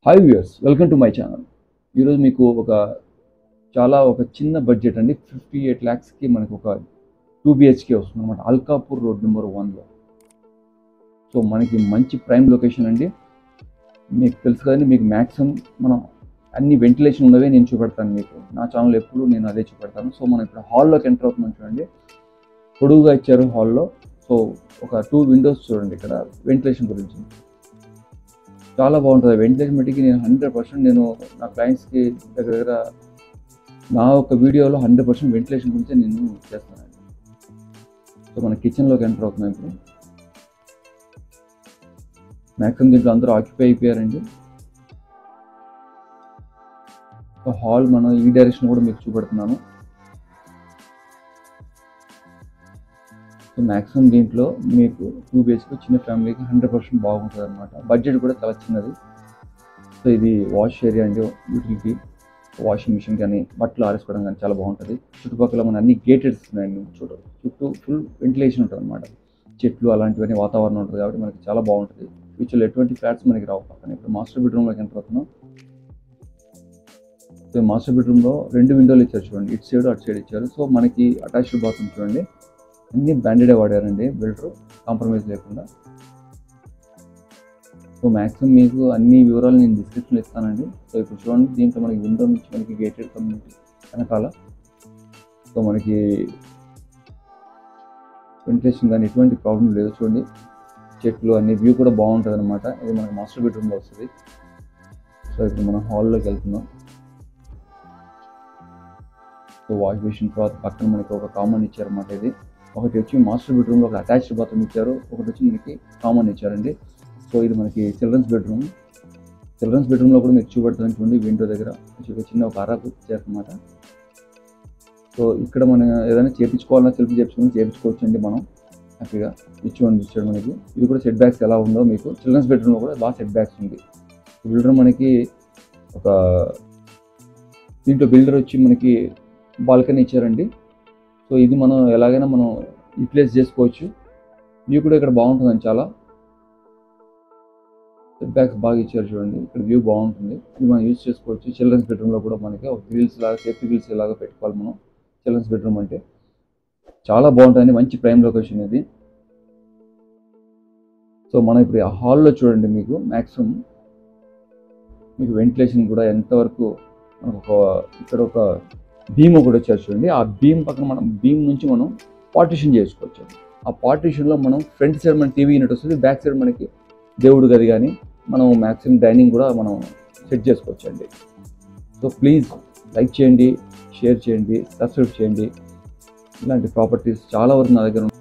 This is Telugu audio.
hi viewers welcome to my channel ఈరోజు మీకు ఒక చాలా ఒక చిన్న బడ్జెట్ అండి ఫిఫ్టీ ఎయిట్ ల్యాక్స్కి మనకు ఒక టూ బిహెచ్కే వస్తుంది అనమాట అల్కాపూర్ రోడ్ నెంబర్ వన్లో సో మనకి మంచి ప్రైమ్ లొకేషన్ అండి మీకు తెలుసు కదండి మీకు మ్యాక్సిమం మనం అన్ని వెంటిలేషన్ ఉన్నవే నేను చూపెడతాను మీకు నా ఛానల్ ఎప్పుడు నేను అదే చూపెడతాను సో మనం ఇప్పుడు హాల్లోకి ఎంటర్ అవుతున్నాం చూడండి పొడుగుగా ఇచ్చారు హాల్లో సో ఒక టూ విండోస్ చూడండి ఇక్కడ వెంటిలేషన్ గురించి చాలా బాగుంటుంది వెంటిలేషన్ మట్టికి నేను హండ్రెడ్ పర్సెంట్ నేను నా క్లయింట్స్కి దగ్గర దగ్గర నా ఒక వీడియోలో హండ్రెడ్ పర్సెంట్ వెంటిలేషన్ గురించి నేను చేస్తానండి సో మన కిచెన్లోకి ఎంటర్ అవుతున్నాం ఇప్పుడు మ్యాక్సిమం దీంట్లో అందరూ ఆక్యుపై అయిపోయారండి సో హాల్ మనం ఈ డైరెక్షన్ కూడా మీకు చూపెడుతున్నాను సో మ్యాక్సిమం దీంట్లో మీకు టూ బిహెచ్కే చిన్న ఫ్యామిలీకి హండ్రెడ్ పర్సెంట్ బాగుంటుంది అనమాట బడ్జెట్ కూడా చాలా చిన్నది సో ఇది వాష్ ఏరియా అండి యూటిలిటీ వాషింగ్ మిషన్ కానీ బట్టలు ఆరేసుకోవడం కానీ చాలా బాగుంటుంది చుట్టుపక్కల మన అన్ని గేటెడ్స్ ఉన్నాయండి చూడ చుట్టూ ఫుల్ వెంటిలేషన్ ఉంటుంది అనమాట చెట్లు అలాంటివన్నీ వాతావరణం ఉంటుంది కాబట్టి మనకి చాలా బాగుంటుంది ఫ్యూచర్లో ఎటువంటి ఫ్లాట్స్ మనకి రావు పక్కన ఇప్పుడు మాస్టర్ బెడ్రూమ్లోకి ఎంటర్ అవుతున్నాం సో మాస్టర్ బెడ్రూమ్లో రెండు విండోలు ఇచ్చారు చూడండి ఇటు సైడ్ అటు సైడ్ ఇచ్చారు సో మనకి అటాచ్డ్ బాత్రూమ్ చూడండి అన్ని బ్రాండెడే వాడారండి బిల్డర్ కాంప్రమైజ్ లేకుండా సో మ్యాక్సిమం మీకు అన్ని వివరాలు నేను డిస్క్రిప్షన్లో ఇస్తానండి సో ఇప్పుడు చూడండి దీంట్లో మనకి విండో నుంచి మనకి గేటెడ్ కమ్యూనిటీ వెనకాల సో మనకి వెంటిలేషన్ కానీ ఎటువంటి ప్రాబ్లం లేదు చూడండి చెట్లు అన్ని వ్యూ కూడా బాగుంటుంది అనమాట ఇది మనకి మాస్టర్ బెడ్రూమ్లో వస్తుంది సో ఇప్పుడు మనం హాల్లోకి వెళ్తున్నాం సో వాష్ బేసిన్ తర్వాత పక్కన మనకి ఒక కామన్ ఇచ్చారన్నమాట ఇది ఒకటి వచ్చి మాస్టర్ బెడ్రూమ్లో ఒక అటాచ్డ్ బాత్రూమ్ ఇచ్చారు ఒకటి వచ్చి మనకి కామన్ ఇచ్చారండి సో ఇది మనకి చిల్డ్రన్స్ బెడ్రూమ్ చిల్డ్రన్స్ బెడ్రూమ్లో కూడా మీకు చూపెడతాను చూడండి విండో దగ్గర ఒక చిన్న ఒక అరకు ఇచ్చారనమాట సో ఇక్కడ మనం ఏదైనా చేపించుకోవాలన్నా సెల్ఫీ చేపించుకొని చేపించుకోవచ్చు అండి మనం హ్యాపీగా ఇచ్చుకొని ఇచ్చాడు మనకి ఇది కూడా సెట్ బ్యాక్స్ ఎలా ఉందో మీకు చిల్డ్రన్స్ బెడ్రూమ్లో కూడా బాగా సెట్ బ్యాక్స్ ఉంది బిల్డర్ మనకి ఒక దీంట్లో బిల్డర్ వచ్చి మనకి బాల్కనీ ఇచ్చారండి సో ఇది మనం ఎలాగైనా మనం యూటిలైజ్ చేసుకోవచ్చు వ్యూ కూడా ఇక్కడ బాగుంటుందండి చాలా సెట్ బ్యాక్స్ బాగా ఇచ్చారు చూడండి ఇక్కడ వ్యూ బాగుంటుంది ఇది మనం యూజ్ చేసుకోవచ్చు చిల్డ్రన్స్ బెడ్రూమ్లో కూడా మనకి ఒక గ్రిల్స్ లాగా సేఫ్టీ గ్రిల్స్ లాగా పెట్టుకోవాలి మనం చిల్డ్రన్స్ బెడ్రూమ్ అంటే చాలా బాగుంటుంది మంచి ప్రైమ్ లొకేషన్ ఇది సో మనం ఇప్పుడు ఆ హాల్లో చూడండి మీకు మ్యాక్సిమం మీకు వెంటిలేషన్ కూడా ఎంతవరకు మనకు ఒక ఇక్కడ ఒక బీమ్ ఒకటి వచ్చారు చూడండి ఆ బీమ్ పక్కన మనం బీమ్ నుంచి మనం పార్టిషన్ చేసుకోవచ్చు ఆ పార్టిషన్లో మనం ఫ్రంట్ సైడ్ మన టీవీ యూనిట్ వస్తుంది బ్యాక్ సైడ్ మనకి దేవుడు గది కానీ మనం మ్యాక్సిమం డైనింగ్ కూడా మనం సెట్ చేసుకోవచ్చు అండి సో ప్లీజ్ లైక్ చేయండి షేర్ చేయండి సబ్స్క్రైబ్ చేయండి ఇలాంటి ప్రాపర్టీస్ చాలా వరకు నా దగ్గర